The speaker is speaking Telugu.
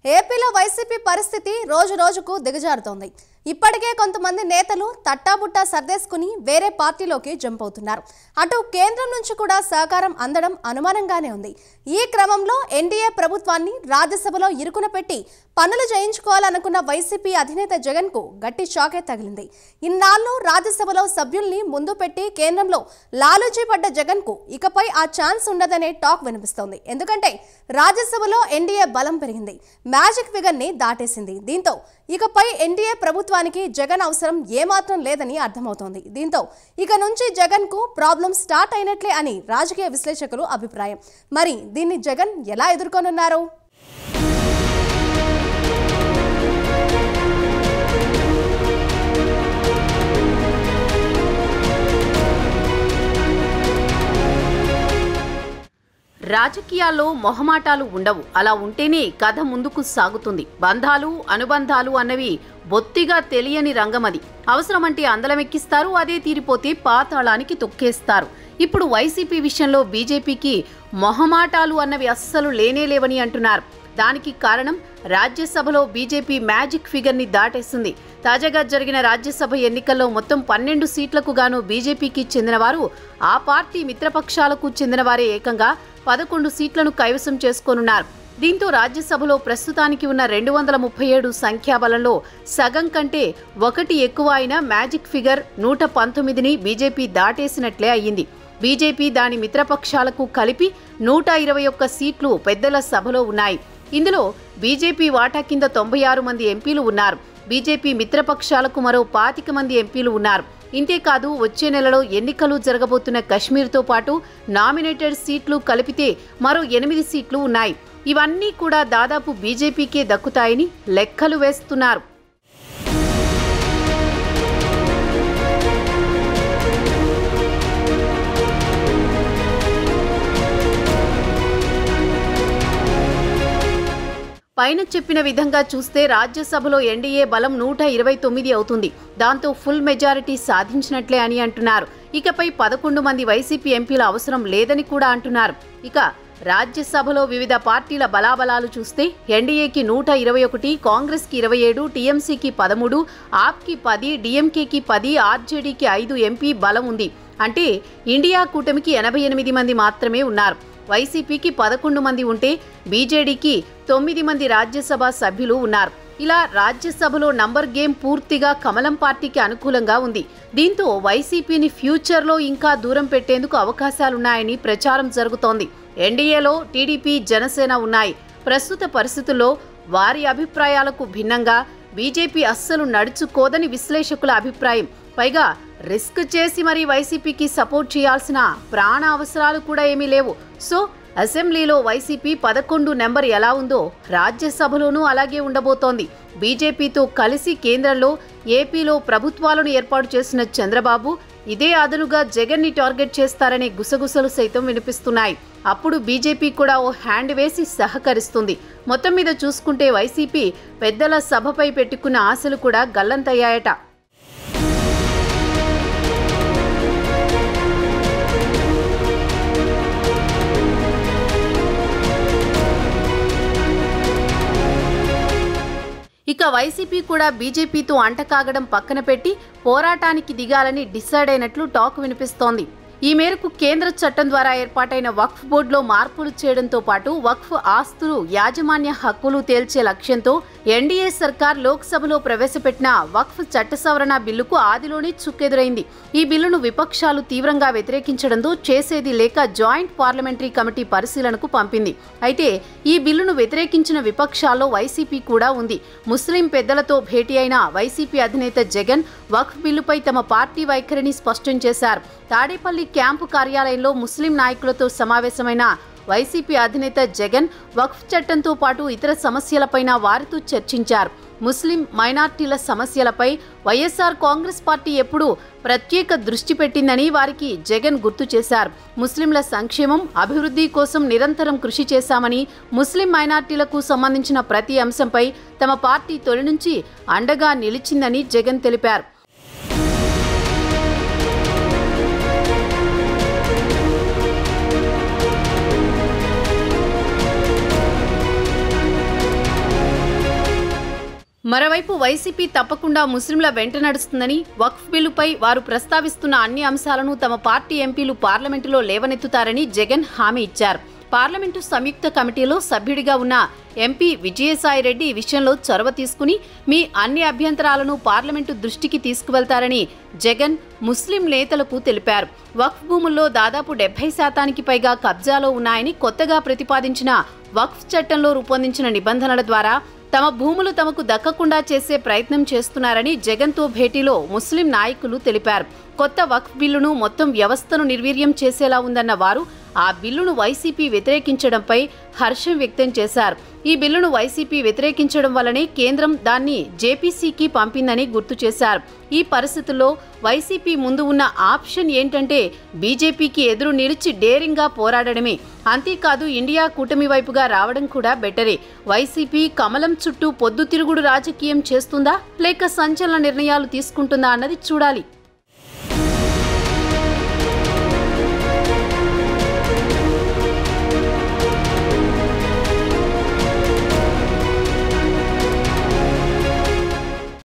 ఏపీలో వైసీపీ పరిస్థితి రోజు రోజుకు దిగజారుతోంది ఇప్పటికే కొంతమంది నేతలు తట్టాబుట్టా సర్దేసుకుని వేరే పార్టీలోకి జంప్ అవుతున్నారు అటు కేంద్రం నుంచి కూడా సహకారం అందడం అనుమానంగానే ఉంది ఈ క్రమంలో ఎన్డీఏ ప్రభుత్వాన్ని రాజ్యసభలో ఇరుకున పెట్టి పనులు చేయించుకోవాలనుకున్న వైసీపీ అధినేత జగన్ కు గట్టి షాకే తగిలింది ఇన్నాళ్ళు రాజ్యసభలో సభ్యుల్ని ముందు పెట్టి కేంద్రంలో లాలూచీ పడ్డ జగన్ కు ఇకపై ఆ ఛాన్స్ ఉండదనే టాక్ వినిపిస్తోంది ఎందుకంటే రాజ్యసభలో ఎన్డీఏ బలం పెరిగింది మ్యాజిక్ ఫిగర్ ని దాటేసింది దీంతో ఇకపై ఎన్డీఏ ప్రభుత్వానికి జగన్ అవసరం ఏమాత్రం లేదని అర్థమవుతోంది దీంతో ఇక నుంచి జగన్ కు ప్రాబ్లం స్టార్ట్ అయినట్లే అని రాజకీయ విశ్లేషకులు అభిప్రాయం మరి దీన్ని జగన్ ఎలా ఎదుర్కొనున్నారు రాజకీయాల్లో మొహమాటాలు ఉండవు అలా ఉంటేనే కథ ముందుకు సాగుతుంది బంధాలు అనుబంధాలు అన్నవి బొత్తిగా తెలియని రంగమది అవసరమంటే అందలమెక్కిస్తారు అదే తీరిపోతే పాతాళానికి తొక్కేస్తారు ఇప్పుడు వైసీపీ విషయంలో బీజేపీకి మొహమాటాలు అన్నవి అస్సలు లేనేలేవని అంటున్నారు దానికి కారణం రాజ్యసభలో బీజేపీ మ్యాజిక్ ఫిగర్ ని దాటేస్తుంది తాజాగా జరిగిన రాజ్యసభ ఎన్నికల్లో మొత్తం పన్నెండు సీట్లకు గాను బీజేపీకి చెందినవారు ఆ పార్టీ మిత్రపక్షాలకు చెందినవారే ఏకంగా పదకొండు సీట్లను కైవసం చేసుకోనున్నారు దీంతో రాజ్యసభలో ప్రస్తుతానికి ఉన్న రెండు వందల ముప్పై ఏడు సంఖ్యాబలంలో సగం కంటే ఒకటి ఎక్కువ అయిన మ్యాజిక్ ఫిగర్ నూట పంతొమ్మిదిని బీజేపీ దాటేసినట్లే అయ్యింది బీజేపీ దాని మిత్రపక్షాలకు కలిపి నూట ఇరవై ఒక్క సీట్లు పెద్దల సభలో ఉన్నాయి ఇందులో బీజేపీ వాటా కింద తొంభై ఆరు మంది ఎంపీలు ఉన్నారు బీజేపీ మిత్రపక్షాలకు మరో పాతిక మంది ఎంపీలు ఉన్నారు ఇంతేకాదు వచ్చే నెలలో ఎన్నికలు జరగబోతున్న కశ్మీర్తో పాటు నామినేటెడ్ సీట్లు కలిపితే మరో ఎనిమిది సీట్లు ఉన్నాయి ఇవన్నీ కూడా దాదాపు బీజేపీకే దక్కుతాయని లెక్కలు వేస్తున్నారు పైన చెప్పిన విధంగా చూస్తే రాజ్యసభలో ఎన్డీఏ బలం నూట ఇరవై తొమ్మిది అవుతుంది దాంతో ఫుల్ మెజారిటీ సాధించినట్లే అని అంటున్నారు ఇకపై పదకొండు మంది వైసీపీ ఎంపీల అవసరం లేదని కూడా అంటున్నారు ఇక రాజ్యసభలో వివిధ పార్టీల బలాబలాలు చూస్తే ఎన్డీఏకి నూట ఇరవై ఒకటి కాంగ్రెస్కి ఇరవై ఏడు టీఎంసీకి పదమూడు ఆప్కి పది డిఎంకేకి పది ఆర్జేడీకి ఐదు ఎంపీ బలం ఉంది అంటే ఇండియా కూటమికి ఎనభై ఎనిమిది మంది మాత్రమే ఉన్నారు వైసీపీకి పదకొండు మంది ఉంటే బీజేడీకి తొమ్మిది మంది రాజ్యసభ సభ్యులు ఉన్నారు ఇలా రాజ్యసభలో నంబర్ గేమ్ పూర్తిగా కమలం పార్టీకి అనుకూలంగా ఉంది దీంతో వైసీపీని ఫ్యూచర్లో ఇంకా దూరం పెట్టేందుకు అవకాశాలున్నాయని ప్రచారం జరుగుతోంది ఎన్డీఏలో టీడీపీ జనసేన ఉన్నాయి ప్రస్తుత పరిస్థితుల్లో వారి అభిప్రాయాలకు భిన్నంగా బీజేపీ అస్సలు నడుచుకోదని విశ్లేషకుల అభిప్రాయం పైగా రిస్క్ చేసి మరీ వైసీపీకి సపోర్ట్ చేయాల్సిన ప్రాణ అవసరాలు కూడా ఏమీ లేవు సో అసెంబ్లీలో వైసీపీ పదకొండు నెంబర్ ఎలా ఉందో రాజ్యసభలోనూ అలాగే ఉండబోతోంది బీజేపీతో కలిసి కేంద్రంలో ఏపీలో ప్రభుత్వాలను ఏర్పాటు చేసిన చంద్రబాబు ఇదే అదనుగా జగన్ ని టార్గెట్ చేస్తారనే గుసగుసలు సైతం వినిపిస్తున్నాయి అప్పుడు బీజేపీ కూడా ఓ హ్యాండ్ వేసి సహకరిస్తుంది మొత్తం మీద చూసుకుంటే వైసీపీ పెద్దల సభపై పెట్టుకున్న ఆశలు కూడా గల్లంతయ్యాయట ఇక వైసీపీ కూడా బీజేపీతో అంటకాగడం పక్కన పెట్టి పోరాటానికి దిగాలని డిసైడ్ అయినట్లు టాక్ వినిపిస్తోంది ఈ మేరకు కేంద్ర చట్టం ద్వారా ఏర్పాటైన వక్ఫ్ బోర్డులో మార్పులు చేయడంతో పాటు వక్ఫ్ ఆస్తులు యాజమాన్య హక్కులు తేల్చే లక్ష్యంతో ఎన్డీఏ సర్కార్ లోక్సభలో ప్రవేశపెట్టిన వక్ఫ్ చట్ట సవరణ బిల్లుకు ఆదిలోనే చుక్కెదురైంది ఈ బిల్లును విపక్షాలు తీవ్రంగా వ్యతిరేకించడంతో చేసేది లేక జాయింట్ పార్లమెంటరీ కమిటీ పరిశీలనకు పంపింది అయితే ఈ బిల్లును వ్యతిరేకించిన విపక్షాల్లో వైసీపీ కూడా ఉంది ముస్లిం పెద్దలతో భేటీ అయిన వైసీపీ అధినేత జగన్ వక్ఫ్ బిల్లుపై తమ పార్టీ వైఖరిని స్పష్టం చేశారు తాడేపల్లి క్యాంపు కార్యాలయంలో ముస్లిం నాయకులతో సమావేశమైన వైసీపీ అధినేత జగన్ వక్ఫ్ చట్టంతో పాటు ఇతర సమస్యలపైన వారితో చర్చించారు ముస్లిం మైనార్టీల సమస్యలపై వైఎస్ఆర్ కాంగ్రెస్ పార్టీ ఎప్పుడూ ప్రత్యేక దృష్టి పెట్టిందని వారికి జగన్ గుర్తు చేశారు ముస్లింల సంక్షేమం అభివృద్ధి కోసం నిరంతరం కృషి చేశామని ముస్లిం మైనార్టీలకు సంబంధించిన ప్రతి అంశంపై తమ పార్టీ తొలి నుంచి అండగా నిలిచిందని జగన్ తెలిపారు మరోవైపు వైసీపీ తప్పకుండా ముస్లింల వెంట నడుస్తుందని వక్ఫ్ బిల్లుపై వారు ప్రస్తావిస్తున్న అన్ని అంశాలను తమ పార్టీ ఎంపీలు పార్లమెంటులో లేవనెత్తుతారని జగన్ హామీ ఇచ్చారు పార్లమెంటు సంయుక్త కమిటీలో సభ్యుడిగా ఉన్న ఎంపీ విజయసాయిరెడ్డి ఈ విషయంలో చొరవ తీసుకుని మీ అన్ని అభ్యంతరాలను పార్లమెంటు దృష్టికి తీసుకువెళ్తారని జగన్ ముస్లిం నేతలకు తెలిపారు వక్ఫ్ భూముల్లో దాదాపు డెబ్బై శాతానికి పైగా కబ్జాలో ఉన్నాయని కొత్తగా ప్రతిపాదించిన వక్ఫ్ చట్టంలో రూపొందించిన నిబంధనల ద్వారా తమ భూములు తమకు దక్కకుండా చేసే ప్రయత్నం చేస్తున్నారని జగన్తో భేటీలో ముస్లిం నాయకులు తెలిపారు కొత్త వక్ఫ్ బిల్లును మొత్తం వ్యవస్థను నిర్వీర్యం చేసేలా ఉందన్న వారు ఆ బిల్లును వైసీపీ వ్యతిరేకించడంపై హర్షం వ్యక్తం చేశారు ఈ బిల్లును వైసీపీ వ్యతిరేకించడం వల్లనే కేంద్రం దాన్ని జేపీసీకి పంపిందని గుర్తు చేశారు ఈ పరిస్థితుల్లో వైసీపీ ముందు ఉన్న ఆప్షన్ ఏంటంటే బీజేపీకి ఎదురు నిలిచి డేరింగ్గా పోరాడడమే అంతేకాదు ఇండియా కూటమి వైపుగా రావడం కూడా బెటరే వైసీపీ కమలం చుట్టూ పొద్దుతిరుగుడు రాజకీయం చేస్తుందా లేక సంచలన నిర్ణయాలు తీసుకుంటుందా అన్నది చూడాలి